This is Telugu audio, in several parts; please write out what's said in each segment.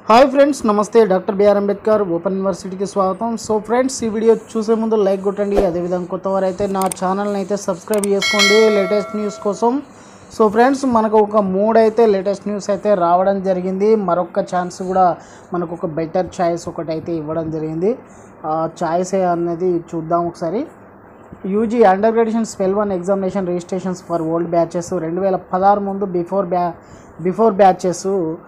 హాయ్ ఫ్రెండ్స్ నమస్తే డాక్టర్ బిఆర్ అంబేద్కర్ ఓపెన్ యూనివర్సిటీకి స్వాగతం సో ఫ్రెండ్స్ ఈ వీడియో చూసే ముందు లైక్ కొట్టండి అదేవిధంగా కొత్త వారైతే నా ఛానల్ని అయితే సబ్స్క్రైబ్ చేసుకోండి లేటెస్ట్ న్యూస్ కోసం సో ఫ్రెండ్స్ మనకు ఒక మూడు అయితే లేటెస్ట్ న్యూస్ అయితే రావడం జరిగింది మరొక ఛాన్స్ కూడా మనకు ఒక బెటర్ ఛాయిస్ ఒకటి అయితే ఇవ్వడం జరిగింది ఆ ఛాయిస్ అనేది చూద్దాం ఒకసారి UG under graduation spell one examination registrations for old batches రెండు వేల పదహారు ముందు బిఫోర్ బ్యా బిఫోర్ బ్యాచెస్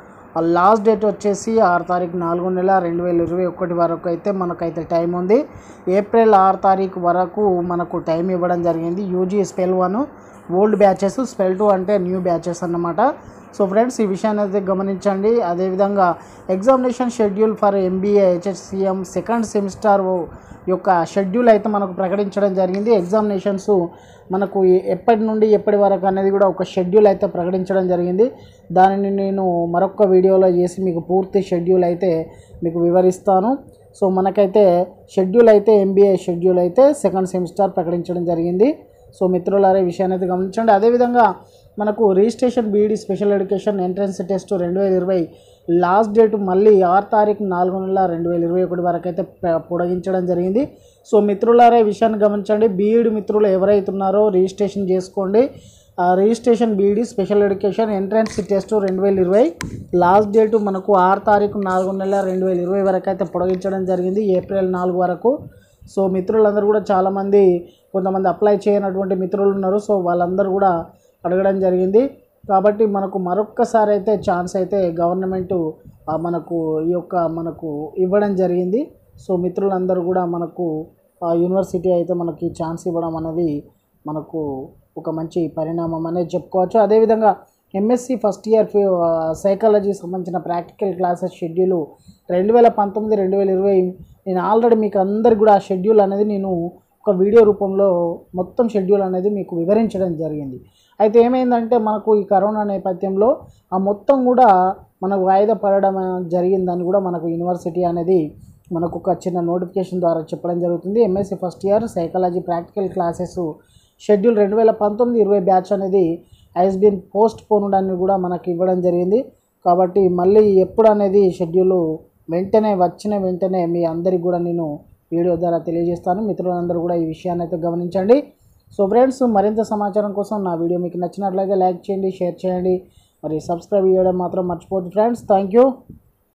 లాస్ట్ డేట్ వచ్చేసి ఆరు తారీఖు నాలుగో నెల రెండు వేల ఇరవై ఒకటి వరకు అయితే మనకైతే టైం ఉంది ఏప్రిల్ ఆరు తారీఖు వరకు మనకు టైం ఇవ్వడం జరిగింది UG spell one old batches spell two అంటే న్యూ బ్యాచెస్ అన్నమాట సో ఫ్రెండ్స్ ఈ విషయాన్ని అయితే గమనించండి అదేవిధంగా examination schedule for MBA HHCM second semester యొక్క షెడ్యూల్ అయితే మనకు ప్రకటించడం జరిగింది ఎగ్జామినేషన్స్ మనకు ఎ- ఎప్పటి నుండి ఎప్పటి వరకు అనేది కూడా ఒక షెడ్యూల్ అయితే ప్రకటించడం జరిగింది దానిని నేను మరొక వీడియోలో చేసి మీకు పూర్తి షెడ్యూల్ అయితే మీకు వివరిస్తాను సో మనకైతే షెడ్యూల్ అయితే ఎంబీఏ షెడ్యూల్ అయితే సెకండ్ సెమిస్టర్ ప్రకటించడం జరిగింది సో మిత్రులారా ఈ విషయాన్ని అయితే గమనించండి అదేవిధంగా మనకు registration BEd special education entrance test రెండు వేల ఇరవై లాస్ట్ డేట్ మళ్ళీ ఆరు తారీఖు నాలుగు నెలల రెండు వేల ఇరవై ఒకటి వరకు అయితే ప- పొడిగించడం జరిగింది సో మిత్రులారా ఈ విషయాన్ని గమనించండి బీఈడి మిత్రులు ఎవరైతే ఉన్నారో రిజిస్ట్రేషన్ చేసుకోండి ఆ registration BEd special education entrance test రెండు వేల ఇరవై లాస్ట్ డేట్ మనకు ఆరు తారీఖు నాలుగు నెలల రెండు వేల ఇరవై వరకు అయితే పొడిగించడం జరిగింది ఏప్రిల్ నాలుగు వరకు సో మిత్రులందరూ కూడా చాలామంది కొంతమంది అప్లై చేయనటువంటి మిత్రులు ఉన్నారు సో వాళ్ళందరూ కూడా అడగడం జరిగింది కాబట్టి మనకు మరొక్కసారి అయితే ఛాన్స్ అయితే గవర్నమెంట్ మనకు ఈ యొక్క మనకు ఇవ్వడం జరిగింది సో మిత్రులందరూ కూడా మనకు ఆ యూనివర్సిటీ అయితే మనకి ఛాన్స్ ఇవ్వడం అనేది మనకు ఒక మంచి పరిణామం అనేది చెప్పుకోవచ్చు అదేవిధంగా ఎంఎస్సి ఫస్ట్ ఇయర్ సైకాలజీ సంబంధించిన ప్రాక్టికల్ క్లాసెస్ షెడ్యూల్ రెండు వేల పంతొమ్మిది రెండు వేల ఇరవై నేను ఆల్రెడీ మీకు అందరికి కూడా ఆ షెడ్యూల్ అనేది నేను ఒక వీడియో రూపంలో మొత్తం షెడ్యూల్ అనేది మీకు వివరించడం జరిగింది అయితే ఏమైందంటే మనకు ఈ కరోనా నేపథ్యంలో ఆ మొత్తం కూడా మనకు వాయిదా పడడం జరిగిందని కూడా మనకు యూనివర్సిటీ అనేది మనకు ఒక చిన్న నోటిఫికేషన్ ద్వారా చెప్పడం జరుగుతుంది MSc first year psychology practical classes schedule రెండు వేల పంతొమ్మిది ఇరవై బ్యాచ్ అనేది ఐస్ బీన్ పోస్ట్ పోనుడ్ అని కూడా మనకి ఇవ్వడం జరిగింది కాబట్టి మళ్ళీ ఎప్పుడు అనేది షెడ్యూల్ వెంటనే వచ్చిన వెంటనే మీ అందరికి కూడా నేను వీడియో ద్వారా తెలియజేస్తాను మిత్రులందరూ కూడా ఈ విషయాన్ని అయితే గమనించండి సో ఫ్రెండ్స్ మరింత సమాచారం కోసం నా వీడియో మీకు నచ్చినట్లయితే లైక్ చేయండి షేర్ చేయండి మరి సబ్స్క్రైబ్ చేయడం మాత్రం మర్చిపోద్దు ఫ్రెండ్స్ థ్యాంక్ యూ